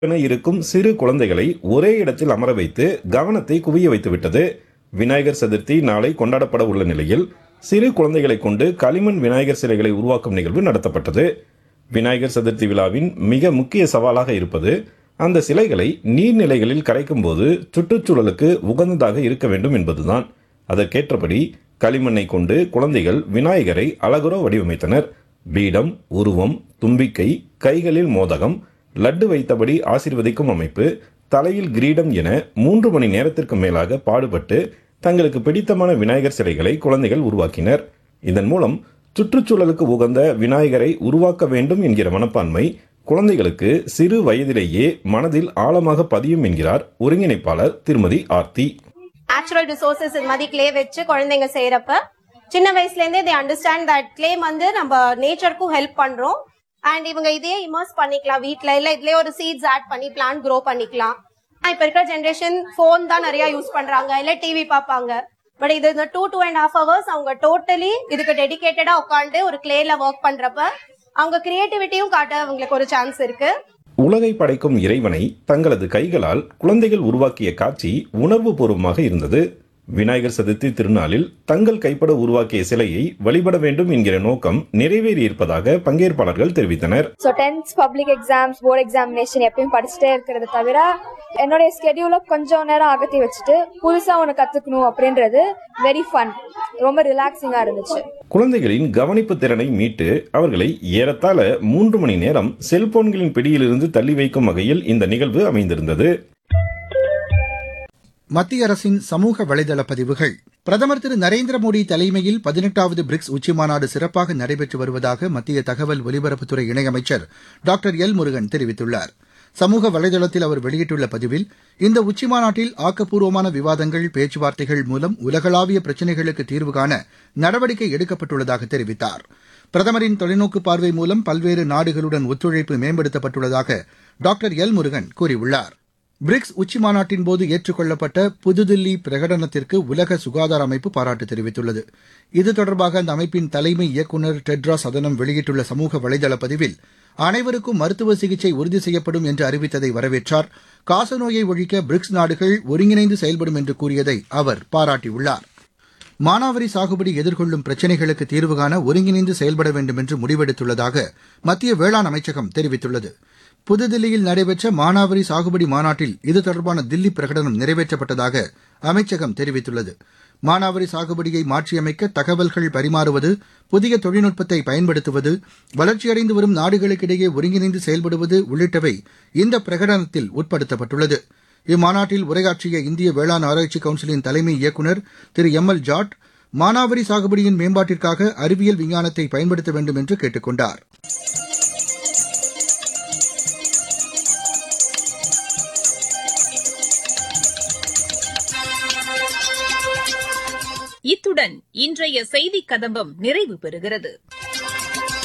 என இருக்கும் சிறு குழந்தைகளை ஒரே இடத்தில் அமர வைத்து கவனத்தை குவிய வைத்துவிட்டது விநாயகர் சதுர்த்தி நாளை கொண்டாடப்பட உள்ள நிலையில் சிறு குழந்தைகளை கொண்டு களிமண் விநாயகர் சிலைகளை உருவாக்கும் நிகழ்வு நடத்தப்பட்டது விநாயகர் சதுர்த்தி விழாவின் மிக முக்கிய சவாலாக இருப்பது அந்த சிலைகளை நீர்நிலைகளில் கரைக்கும் போது சுற்றுச்சூழலுக்கு உகந்ததாக இருக்க வேண்டும் என்பதுதான் அதற்கேற்றபடி களிமண்ணை கொண்டு குழந்தைகள் விநாயகரை அழகுற வடிவமைத்தனர் பீடம் உருவம் தும்பிக்கை கைகளில் மோதகம் லட்டு வைத்தபடி ஆசீர்வதிக்கும் அமைப்பு தலையில் கிரீடம் என மூன்று மணி நேரத்திற்கு மேலாக பாடுபட்டு தங்களுக்கு பிடித்தமான விநாயகர் சிலைகளை குழந்தைகள் உருவாக்கினர் இதன் மூலம் சுற்றுச்சூழலுக்கு உகந்த விநாயகரை உருவாக்க வேண்டும் என்கிற மனப்பான்மை குழந்தைகளுக்கு சிறு வயதிலேயே மனதில் ஆழமாக பதியும் என்கிறார் ஒருங்கிணைப்பாளர் திருமதி ஆர்த்தி நேச்சுரல் ரிசோர்சஸ் இது மாதிரி கிளே வச்சு குழந்தைங்க செய்யறப்ப சின்ன வயசுல இருந்தே தே அண்டர்ஸ்டாண்ட் தட் கிளே வந்து நம்ம நேச்சருக்கும் ஹெல்ப் பண்றோம் அண்ட் இவங்க இதே இமர்ஸ் பண்ணிக்கலாம் வீட்ல இல்ல இதுலயே ஒரு சீட்ஸ் ஆட் பண்ணி பிளான்ட் க்ரோ பண்ணிக்கலாம் இப்ப இருக்கிற ஜென்ரேஷன் ஃபோன் தான் நிறைய யூஸ் பண்றாங்க இல்ல டிவி பார்ப்பாங்க பட் இது இந்த two two and half hours அவங்க டோட்டலி இதுக்கு டெடிகேட்டடா உட்காந்து ஒரு கிளேல ஒர்க் பண்றப்ப அவங்க கிரியேட்டிவிட்டியும் காட்ட அவங்களுக்கு ஒரு சான்ஸ் இருக்கு உலகை படைக்கும் இறைவனை தங்களது கைகளால் குழந்தைகள் உருவாக்கிய காட்சி உணர்வு பூர்வமாக இருந்தது விநாயகர் சதுர்த்தி திருநாளில் தங்கள் கைப்பட உருவாக்கிய சிலையை வழிபட வேண்டும் என்கிற நோக்கம் நிறைவேறியிருப்பதாக பங்கேற்பாளர்கள் தெரிவித்தனர் so tenth public exams board examination எப்பயும் படிச்சுட்டே இருக்கிறத தவிர என்னுடைய ஸ்கெடியூலை கொஞ்சம் நேரம் அகத்தி வச்சுட்டு புதுசா ஒன்று கத்துக்கணும் அப்படின்றது வெரி ஃபன் ரொம்ப ரிலாக்ஸிங்கா இருந்துச்சு குழந்தைகளின் கவனிப்பு திறனை மீட்டு அவர்களை ஏறத்தாழ மூன்று மணி நேரம் செல்போன்களின் பிடியிலிருந்து தள்ளி வைக்கும் வகையில் இந்த நிகழ்வு அமைந்திருந்தது மத்திய அரசின் சமூக வலைதள பதிவுகள் பிரதமர் திரு நரேந்திர மோடி தலைமையில் பதினெட்டாவது பிரிக்ஸ் உச்சிமாநாடு சிறப்பாக நடைபெற்று வருவதாக மத்திய தகவல் ஒலிபரப்புத்துறை இணையமைச்சர் டாக்டர் எல் முருகன் தெரிவித்துள்ளார் சமூக வலைதளத்தில் அவர் வெளியிட்டுள்ள பதிவில் இந்த உச்சிமாநாட்டில் ஆக்கப்பூர்வமான விவாதங்கள் பேச்சுவார்த்தைகள் மூலம் உலகளாவிய பிரச்சினைகளுக்கு தீர்வு காண நடவடிக்கை எடுக்கப்பட்டுள்ளதாக தெரிவித்தார் பிரதமரின் தொலைநோக்கு பார்வை மூலம் பல்வேறு நாடுகளுடன் ஒத்துழைப்பு மேம்படுத்தப்பட்டுள்ளதாக டாக்டர் எல் முருகன் கூறியுள்ளார் பிரிக்ஸ் உச்சிமாநாட்டின் போது ஏற்றுக்கொள்ளப்பட்ட புதுதில்லி பிரகடனத்திற்கு உலக சுகாதார அமைப்பு பாராட்டு தெரிவித்துள்ளது இது தொடர்பாக அந்த அமைப்பின் தலைமை இயக்குநர் டெட்ராஸ் அதனம் வெளியிட்டுள்ள சமூக வலைதள பதிவில் அனைவருக்கும் மருத்துவ சிகிச்சை உறுதி செய்யப்படும் என்று அறிவித்ததை வரவேற்றார் காசநோயை ஒழிக்க பிரிக்ஸ் நாடுகள் ஒருங்கிணைந்து செயல்படும் என்று கூறியதை அவர் பாராட்டியுள்ளார் மானாவரி சாகுபடி எதிர்கொள்ளும் பிரச்சினைகளுக்கு தீர்வு காண ஒருங்கிணைந்து செயல்பட வேண்டும் என்று முடிவெடுத்துள்ளதாக மத்திய வேளாண் அமைச்சகம் தெரிவித்துள்ளது புதுதில்லியில் நடைபெற்ற மானாவரி சாகுபடி மாநாட்டில் இது தொடர்பான தில்லி பிரகடனம் நிறைவேற்றப்பட்டதாக அமைச்சகம் தெரிவித்துள்ளது மானாவரி சாகுபடியை மாற்றியமைக்க தகவல்கள் பரிமாறுவது புதிய தொழில்நுட்பத்தை பயன்படுத்துவது வளர்ச்சியடைந்து வரும் நாடுகளுக்கிடையே ஒருங்கிணைந்து செயல்படுவது உள்ளிட்டவை இந்த பிரகடனத்தில் உட்படுத்தப்பட்டுள்ளது இம்மாநாட்டில் உரையாற்றிய இந்திய வேளாண் ஆராய்ச்சி கவுன்சிலின் தலைமை இயக்குநர் திரு எம் எல் ஜாட் மானாவரி சாகுபடியின் மேம்பாட்டிற்காக அறிவியல் விஞ்ஞானத்தை பயன்படுத்த வேண்டும் என்று கேட்டுக் கொண்டார் இத்துடன் இன்றைய செய்திக் கதம்பம் நிறைவு பெறுகிறது